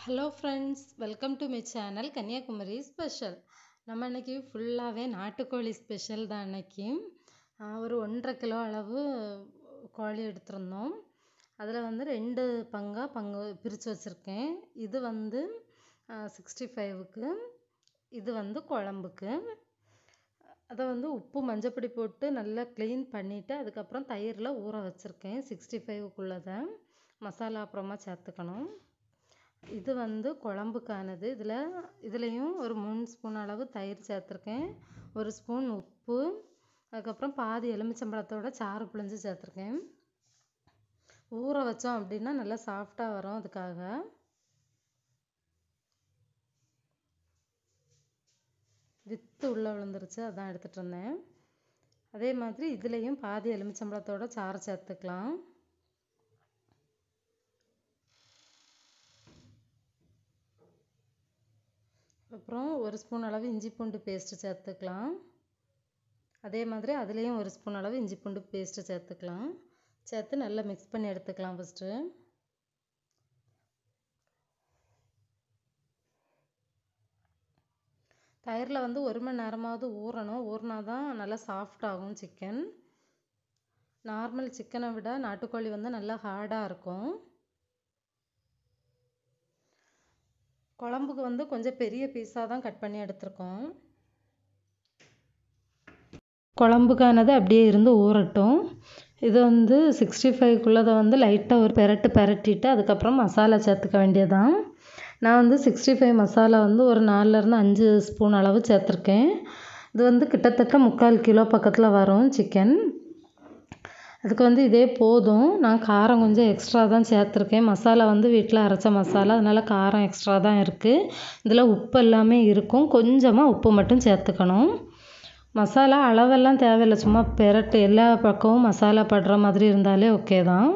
hello friends welcome to my channel Kanyakumari special நம்ம இன்னைக்கு ஃபுல்லாகவே நாட்டுக்கோழி ஸ்பெஷல் தான் இன்னைக்கு ஆஹ் ஒரு ஒன்றரை கிலோ அளவு கோழி எடுத்திருந்தோம் அதில் வந்து ரெண்டு பங்காக பங்கு பிரித்து வச்சுருக்கேன் இது வந்து சிக்ஸ்டி ஃபைவுக்கு இது வந்து குழம்புக்கு அதை வந்து உப்பு மஞ்சப்பொடி போட்டு நல்லா க்ளீன் பண்ணிவிட்டு அதுக்கப்புறம் தயிரில் ஊற வச்சுருக்கேன் சிக்ஸ்டி ஃபைவுக்குள்ளதை மசாலா அப்புறமா சேர்த்துக்கணும் இது வந்து குழம்புக்கானது இதில் இதுலேயும் ஒரு மூணு ஸ்பூன் அளவு தயிர் சேர்த்துருக்கேன் ஒரு ஸ்பூன் உப்பு அதுக்கப்புறம் பாதி எலுமிச்சம்பழத்தோட சாறு புழிஞ்சு சேர்த்துருக்கேன் ஊற வச்சோம் அப்படின்னா நல்லா சாஃப்டாக வரும் அதுக்காக வித்து உள்ளே விழுந்துருச்சு அதான் எடுத்துகிட்டு இருந்தேன் அதே மாதிரி இதுலேயும் பாதி எலுமிச்சம்பழத்தோட சாறு சேர்த்துக்கலாம் அப்புறம் ஒரு ஸ்பூன் அளவு இஞ்சி பூண்டு பேஸ்ட்டு சேர்த்துக்கலாம் அதே மாதிரி அதுலேயும் ஒரு ஸ்பூன் அளவு இஞ்சி பூண்டு பேஸ்ட்டு சேர்த்துக்கலாம் சேர்த்து நல்லா மிக்ஸ் பண்ணி எடுத்துக்கலாம் ஃபஸ்ட்டு தயிரில் வந்து ஒரு மணி நேரமாவது ஊறணும் ஊறினா தான் நல்லா சாஃப்ட் ஆகும் சிக்கன் நார்மல் சிக்கனை விட நாட்டுக்கோழி வந்து நல்லா ஹார்டாக இருக்கும் குழம்புக்கு வந்து கொஞ்சம் பெரிய பீஸாக தான் கட் பண்ணி எடுத்திருக்கோம் குழம்புக்கானது அப்படியே இருந்து ஊறட்டும் இது வந்து சிக்ஸ்டி ஃபைவ்க்குள்ளதை வந்து லைட்டாக ஒரு பெரட்டு பெரட்டிட்டு அதுக்கப்புறம் மசாலா சேர்த்துக்க வேண்டியதான் நான் வந்து சிக்ஸ்டி ஃபைவ் மசாலா வந்து ஒரு நாலுலேருந்து அஞ்சு ஸ்பூன் அளவு சேர்த்துருக்கேன் இது வந்து கிட்டத்தட்ட முக்கால் கிலோ பக்கத்தில் வரும் சிக்கன் அதுக்கு வந்து இதே போதும் நான் காரம் கொஞ்சம் எக்ஸ்ட்ரா தான் சேர்த்துருக்கேன் மசாலா வந்து வீட்டில் அரைச்ச மசாலா அதனால் காரம் எக்ஸ்ட்ரா தான் இருக்குது இதில் உப்பு எல்லாமே இருக்கும் கொஞ்சமாக உப்பு மட்டும் சேர்த்துக்கணும் மசாலா அளவெல்லாம் தேவையில்லை சும்மா பெரட்டு எல்லா பக்கமும் மசாலா படுற மாதிரி இருந்தாலே ஓகே தான்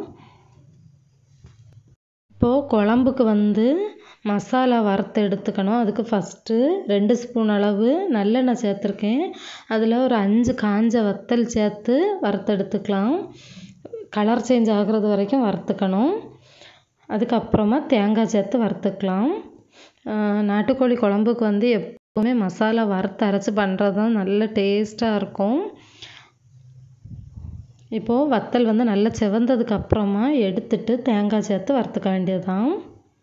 இப்போது குழம்புக்கு வந்து மசாலா வறுத்து எடுத்துக்கணும் அதுக்கு ஃபஸ்ட்டு ரெண்டு ஸ்பூன் அளவு நல்லெண்ணெய் சேர்த்துருக்கேன் அதில் ஒரு அஞ்சு காஞ்ச வத்தல் சேர்த்து வறுத்து எடுத்துக்கலாம் கலர் சேஞ்ச் ஆகிறது வரைக்கும் வறுத்துக்கணும் அதுக்கப்புறமா தேங்காய் சேர்த்து வறுத்துக்கலாம் நாட்டுக்கோழி குழம்புக்கு வந்து எப்போவுமே மசாலா வறுத்து அரைச்சி பண்ணுறது தான் நல்ல டேஸ்ட்டாக இருக்கும் இப்போது வத்தல் வந்து நல்லா செவந்ததுக்கு அப்புறமா எடுத்துட்டு தேங்காய் சேர்த்து வறுத்துக்க வேண்டியது தான்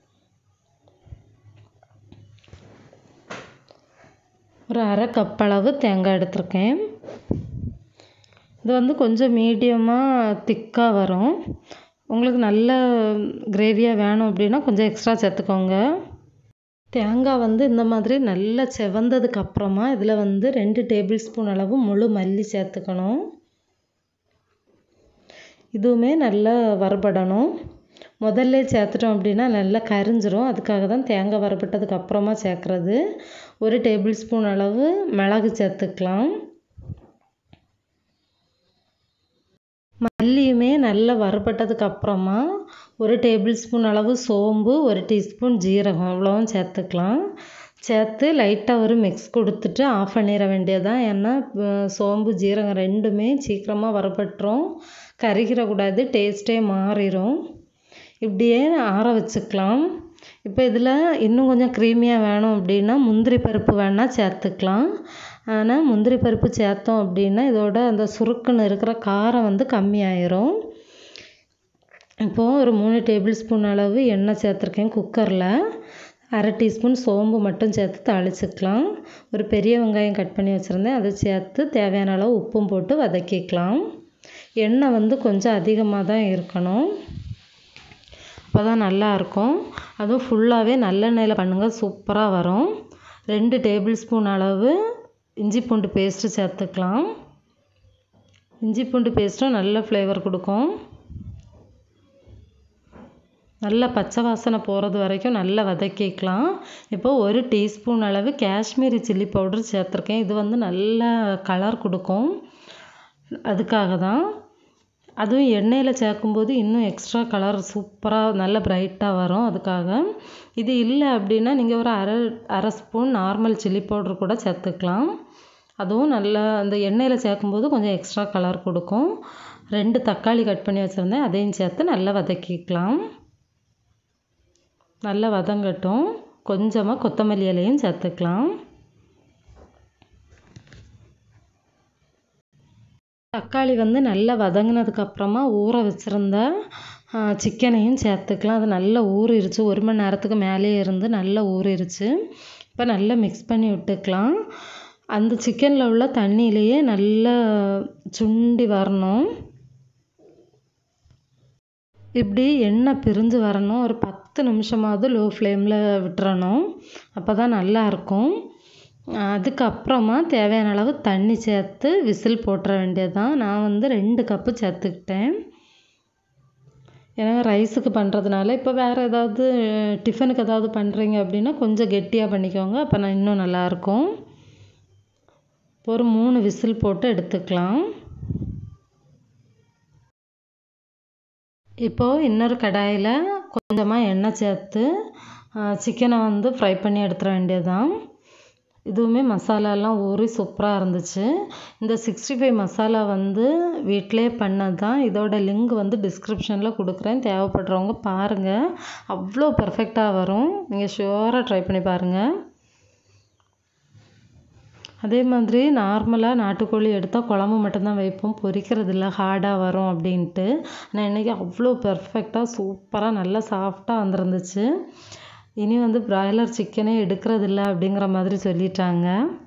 ஒரு அரை கப் அளவு தேங்காய் எடுத்திருக்கேன் இது வந்து கொஞ்சம் மீடியமாக திக்காக வரும் உங்களுக்கு நல்ல கிரேவியாக வேணும் அப்படின்னா கொஞ்சம் எக்ஸ்ட்ரா சேர்த்துக்கோங்க தேங்காய் வந்து இந்த மாதிரி நல்லா செவந்ததுக்கு அப்புறமா இதில் வந்து ரெண்டு டேபிள் ஸ்பூன் அளவு முழு மல்லி சேர்த்துக்கணும் இதுவுமே நல்லா வறுபடணும் முதல்ல சேர்த்துட்டோம் அப்படின்னா நல்லா கரிஞ்சிரும் அதுக்காக தான் தேங்காய் வறுபட்டதுக்கு அப்புறமா சேர்க்குறது ஒரு டேபிள் ஸ்பூன் அளவு மிளகு சேர்த்துக்கலாம் மல்லியுமே நல்லா வறுபட்டதுக்கு அப்புறமா ஒரு டேபிள் ஸ்பூன் அளவு சோம்பு ஒரு டீஸ்பூன் ஜீரகம் அவ்வளோவும் சேர்த்துக்கலாம் சேர்த்து லைட்டாக ஒரு மிக்ஸ் கொடுத்துட்டு ஆஃப் பண்ணிட வேண்டியதான் ஏன்னா சோம்பு ஜீரகம் ரெண்டுமே சீக்கிரமாக வறுபட்டுரும் கருகிடக்கூடாது டேஸ்ட்டே மாறிடும் இப்படியே ஆற வச்சுக்கலாம் இப்போ இதில் இன்னும் கொஞ்சம் க்ரீமியாக வேணும் அப்படின்னா முந்திரி பருப்பு வேணால் சேர்த்துக்கலாம் ஆனால் முந்திரி பருப்பு சேர்த்தோம் அப்படின்னா இதோட அந்த சுருக்குன்னு இருக்கிற காரம் வந்து கம்மியாயிரும் இப்போது ஒரு மூணு டேபிள் ஸ்பூன் அளவு எண்ணெய் சேர்த்துருக்கேன் குக்கரில் அரை டீஸ்பூன் சோம்பு மட்டும் சேர்த்து தாளிச்சுக்கலாம் ஒரு பெரிய வெங்காயம் கட் பண்ணி வச்சுருந்தேன் அதை சேர்த்து தேவையான அளவு உப்பும் போட்டு வதக்கிக்கலாம் எண்ணெய் வந்து கொஞ்சம் அதிகமாக தான் இருக்கணும் அப்போ தான் நல்லாயிருக்கும் அதுவும் ஃபுல்லாகவே நல்லெண்ணெயில் பண்ணுங்கள் சூப்பராக வரும் ரெண்டு டேபிள் ஸ்பூன் அளவு இஞ்சி பூண்டு பேஸ்ட்டு சேர்த்துக்கலாம் இஞ்சி பூண்டு பேஸ்ட்டும் நல்ல ஃப்ளேவர் கொடுக்கும் நல்ல பச்சை வாசனை போகிறது வரைக்கும் நல்லா வதக்கிக்கலாம் இப்போது ஒரு டீஸ்பூன் அளவு காஷ்மீரி சில்லி பவுடர் சேர்த்துருக்கேன் இது வந்து நல்ல கலர் கொடுக்கும் அதுக்காக தான் அதுவும் எண்ணெயில் சேர்க்கும்போது இன்னும் எக்ஸ்ட்ரா கலர் சூப்பராக நல்ல பிரைட்டாக வரும் அதுக்காக இது இல்லை அப்படின்னா நீங்கள் ஒரு அரை அரை ஸ்பூன் நார்மல் சில்லி பவுடர் கூட சேர்த்துக்கலாம் அதுவும் நல்லா அந்த எண்ணெயில் சேர்க்கும்போது கொஞ்சம் எக்ஸ்ட்ரா கலர் கொடுக்கும் ரெண்டு தக்காளி கட் பண்ணி வச்சுருந்தேன் அதையும் சேர்த்து நல்லா வதக்கிக்கலாம் நல்லா வதங்கட்டும் கொஞ்சமாக கொத்தமல்லி இலையும் சேர்த்துக்கலாம் தக்காளி வந்து நல்லா வதங்கினதுக்கப்புறமா ஊற வச்சுருந்த சிக்கனையும் சேர்த்துக்கலாம் அது நல்லா ஊறிடுச்சு ஒரு மணி நேரத்துக்கு மேலேயே இருந்து நல்லா ஊறிடுச்சு இப்போ நல்லா மிக்ஸ் பண்ணி விட்டுக்கலாம் அந்த சிக்கனில் உள்ள தண்ணியிலையே நல்லா சுண்டி வரணும் இப்படி எண்ணெய் பிரிஞ்சு வரணும் ஒரு பத்து நிமிஷமாவது லோ ஃப்ளேமில் விட்டுறணும் அப்போ தான் நல்லாயிருக்கும் அதுக்கப்புறமா தேவையான அளவு தண்ணி சேர்த்து விசில் போட்டுற வேண்டியது தான் நான் வந்து ரெண்டு கப்பு சேர்த்துக்கிட்டேன் ஏன்னா ரைஸுக்கு பண்ணுறதுனால இப்போ வேறு ஏதாவது டிஃபனுக்கு ஏதாவது பண்ணுறீங்க அப்படின்னா கொஞ்சம் கெட்டியாக பண்ணிக்கோங்க அப்போ நான் இன்னும் நல்லாயிருக்கும் ஒரு மூணு விசில் போட்டு எடுத்துக்கலாம் இப்போது இன்னொரு கடாயில் கொஞ்சமாக எண்ணெய் சேர்த்து சிக்கனை வந்து ஃப்ரை பண்ணி எடுத்துட வேண்டியதுதான் இதுவுமே மசாலாலாம் ஊறி சூப்பராக இருந்துச்சு இந்த சிக்ஸ்டி ஃபைவ் மசாலா வந்து வீட்டிலே பண்ணது தான் இதோட லிங்க் வந்து டிஸ்கிரிப்ஷனில் கொடுக்குறேன் தேவைப்படுறவங்க பாருங்கள் அவ்வளோ பர்ஃபெக்டாக வரும் நீங்கள் ஷுவராக ட்ரை பண்ணி பாருங்கள் அதே மாதிரி நார்மலாக நாட்டுக்கோழி எடுத்தால் குழம்பு மட்டும்தான் வைப்போம் பொரிக்கிறது இல்லை ஹார்டாக வரும் அப்படின்ட்டு ஆனால் இன்றைக்கி அவ்வளோ பெர்ஃபெக்டாக சூப்பராக நல்லா சாஃப்டாக வந்துருந்துச்சு இனி வந்து பிராய்லர் சிக்கனே எடுக்கிறதில்ல அப்படிங்கிற மாதிரி சொல்லிட்டாங்க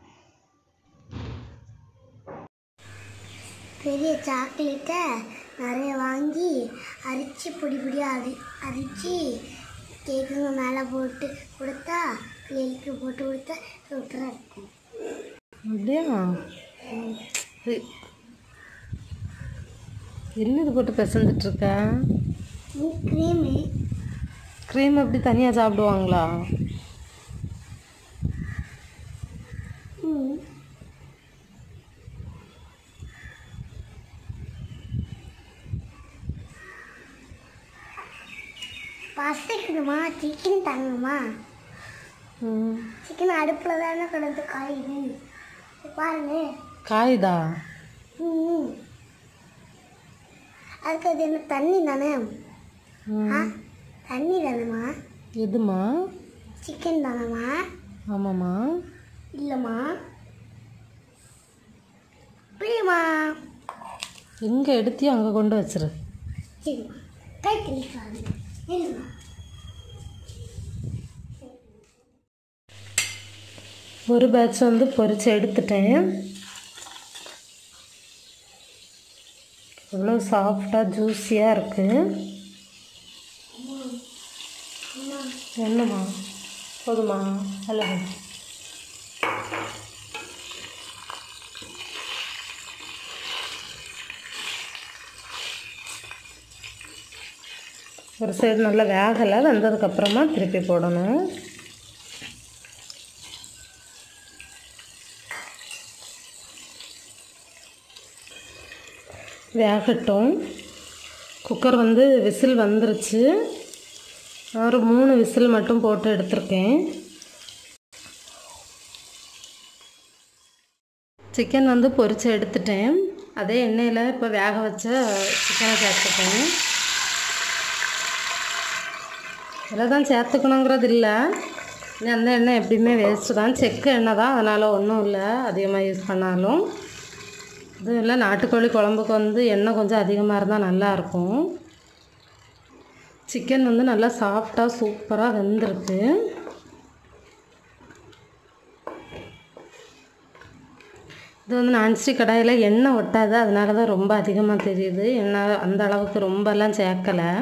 பெரிய சாக்லேட்டை நிறைய வாங்கி அரிச்சு பொடி பொடியாக அரி அரிச்சு கேக்குங்க மேலே போட்டு கொடுத்தா பிள்ளைகளுக்கு போட்டு கொடுத்தா சூப்பராக இருக்கும் அப்படியா என்னது போட்டு பிசைஞ்சிட்ருக்க க்ரீமு க்ரீம் எப்படி தனியாக சாப்பிடுவாங்களா ம் பசிக்கணுமா சிக்கன் தரணுமா ம் சிக்கன் அடுப்பில் தானே கிடந்து காயுது பாருங்க காயுதா ம் அதுக்கு அது என்ன தண்ணி தானே ஆ ம் தண்ணி தானேம்மா எதுமா சிக்கன் தானேம்மா ஆமாம்மா இல்லைம்மா புரியுமா எங்கே எடுத்தியோ அங்கே கொண்டு வச்சிரு சரிம்மா கை தெளிக்காது இல்லைம்மா ஒரு பேட்ச் வந்து பொரிச்சு எடுத்துட்டேன் எவ்வளோ சாஃப்டாக ஜூஸியாக இருக்குது என்னம்மா போதுமா ஹலோ ஒரு சைடு நல்லா வேகலை வெந்ததுக்கப்புறமா திருப்பி போடணும் வேகட்டும் குக்கர் வந்து விசில் வந்துருச்சு நான் ஒரு மூணு விசில் மட்டும் போட்டு எடுத்திருக்கேன் சிக்கன் வந்து பொரிச்சு எடுத்துட்டேன் அதே எண்ணெயில் இப்போ வேக வச்ச சிக்கனை சேர்த்துட்டேன் இதில் தான் சேர்த்துக்கணுங்கிறது இல்லை இனி அந்த எண்ணெய் எப்படியுமே வேஸ்ட்டு தான் செக்கு எண்ணெய் தான் அதனால் ஒன்றும் இல்லை அதிகமாக யூஸ் பண்ணாலும் இது இல்லை நாட்டுக்கோழி குழம்புக்கு வந்து எண்ணெய் கொஞ்சம் அதிகமாக இருந்தால் நல்லாயிருக்கும் சிக்கன் வந்து நல்லா சாஃப்டாக சூப்பராக வெந்திருக்கு இது வந்து நான்ஸ்டிக் கடாயில் எண்ணெய் ஒட்டாது அதனால தான் ரொம்ப அதிகமாக தெரியுது எண்ணெய் அந்த அளவுக்கு ரொம்பலாம் சேர்க்கலை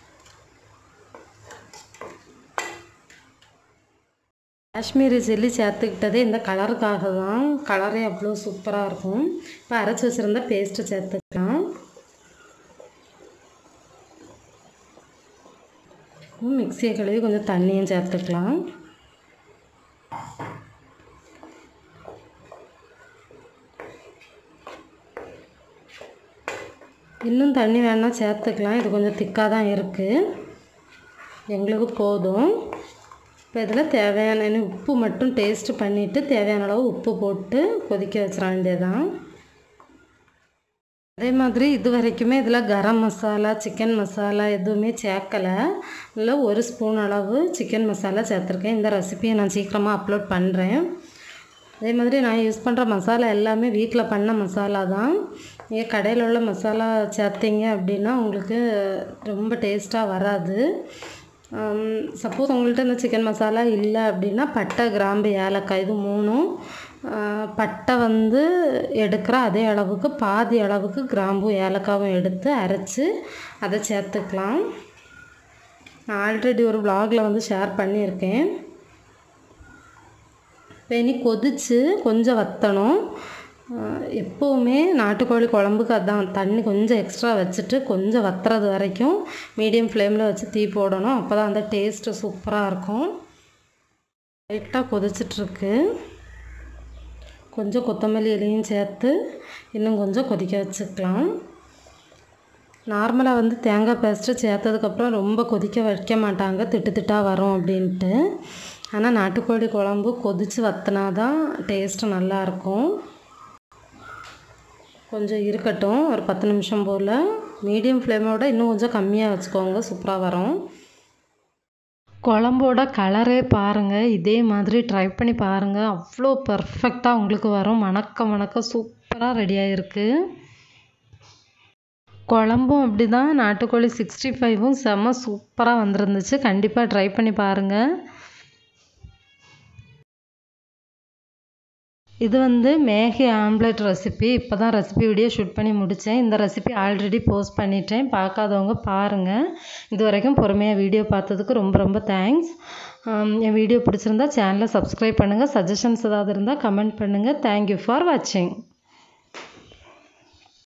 காஷ்மீரி சில்லி சேர்த்துக்கிட்டதே இந்த கலருக்காக தான் கலரே அவ்வளோ சூப்பராக இருக்கும் இப்போ அரைச்சி வச்சுருந்த பேஸ்ட்டு சேர்த்துக்கலாம் மிக்சியை கழுவி கொஞ்சம் தண்ணியும் சேர்த்துக்கலாம் இன்னும் தண்ணி வேணால் சேர்த்துக்கலாம் இது கொஞ்சம் திக்காக தான் இருக்குது எங்களுக்கு போதும் இப்போ இதில் தேவையான இனி உப்பு மட்டும் டேஸ்ட்டு பண்ணிவிட்டு தேவையான அளவு உப்பு போட்டு கொதிக்க வச்சிட வேண்டியதான் அதே மாதிரி இது வரைக்குமே இதில் கரம் மசாலா சிக்கன் மசாலா எதுவுமே சேர்க்கலை இதில் ஒரு ஸ்பூன் அளவு சிக்கன் மசாலா சேர்த்துருக்கேன் இந்த ரெசிபியை நான் சீக்கிரமாக அப்லோட் பண்ணுறேன் அதே மாதிரி நான் யூஸ் பண்ணுற மசாலா எல்லாமே வீட்டில் பண்ண மசாலா தான் நீங்கள் கடையில் உள்ள மசாலா சேர்த்தீங்க அப்படின்னா உங்களுக்கு ரொம்ப டேஸ்ட்டாக வராது சப்போஸ் உங்கள்கிட்ட இந்த சிக்கன் மசாலா இல்லை அப்படின்னா பட்டை கிராம்பு ஏலக்காய் இது மூணும் பட்டை வந்து எடுக்கிற அதே அளவுக்கு பாதி அளவுக்கு கிராம்பும் ஏலக்காவும் எடுத்து அரைச்சி அதை சேர்த்துக்கலாம் நான் ஆல்ரெடி ஒரு vlogல வந்து ஷேர் பண்ணியிருக்கேன் இப்போ இனி கொதித்து கொஞ்சம் வற்றணும் எப்போவுமே நாட்டுக்கோழி குழம்புக்கு அதான் தண்ணி கொஞ்சம் எக்ஸ்ட்ரா வச்சுட்டு கொஞ்சம் வத்துறது வரைக்கும் மீடியம் ஃப்ளேமில் வச்சு தீ போடணும் அப்போ தான் அந்த டேஸ்ட்டு சூப்பராக இருக்கும் லைட்டாக கொதிச்சிட்ருக்கு கொஞ்சம் கொத்தமல்லி இலையும் சேர்த்து இன்னும் கொஞ்சம் கொதிக்க வச்சுக்கலாம் நார்மலாக வந்து தேங்காய் பேஸ்ட்டு சேர்த்ததுக்கப்புறம் ரொம்ப கொதிக்க வைக்க மாட்டாங்க திட்டு திட்டாக வரும் அப்படின்ட்டு ஆனால் நாட்டுக்கோழி குழம்பு கொதித்து வற்றினா தான் டேஸ்ட்டு நல்லாயிருக்கும் கொஞ்சம் இருக்கட்டும் ஒரு பத்து நிமிஷம் போல் மீடியம் ஃப்ளேமோட இன்னும் கொஞ்சம் கம்மியாக வச்சுக்கோங்க சூப்பராக வரும் குழம்போட கலரே பாருங்கள் இதே மாதிரி ட்ரை பண்ணி பாருங்கள் அவ்வளோ பர்ஃபெக்டாக உங்களுக்கு வரும் மணக்க மணக்க சூப்பராக ரெடியாக இருக்குது குழம்பும் அப்படி தான் நாட்டுக்கோழி சிக்ஸ்டி ஃபைவும் செம்ம சூப்பராக வந்திருந்துச்சு கண்டிப்பாக ட்ரை பண்ணி பாருங்கள் இது வந்து மேகி ஆம்லெட் ரெசிபி இப்போ தான் ரெசிபி வீடியோ ஷூட் பண்ணி முடித்தேன் இந்த ரெசிபி ஆல்ரெடி போஸ்ட் பண்ணிட்டேன் பார்க்காதவங்க பாருங்கள் இது வரைக்கும் பொறுமையாக வீடியோ பார்த்ததுக்கு ரொம்ப ரொம்ப தேங்க்ஸ் என் வீடியோ பிடிச்சிருந்தா சேனலை சப்ஸ்கிரைப் பண்ணுங்கள் சஜஷன்ஸ் ஏதாவது இருந்தால் கமெண்ட் பண்ணுங்கள் தேங்க்யூ ஃபார் வாட்சிங்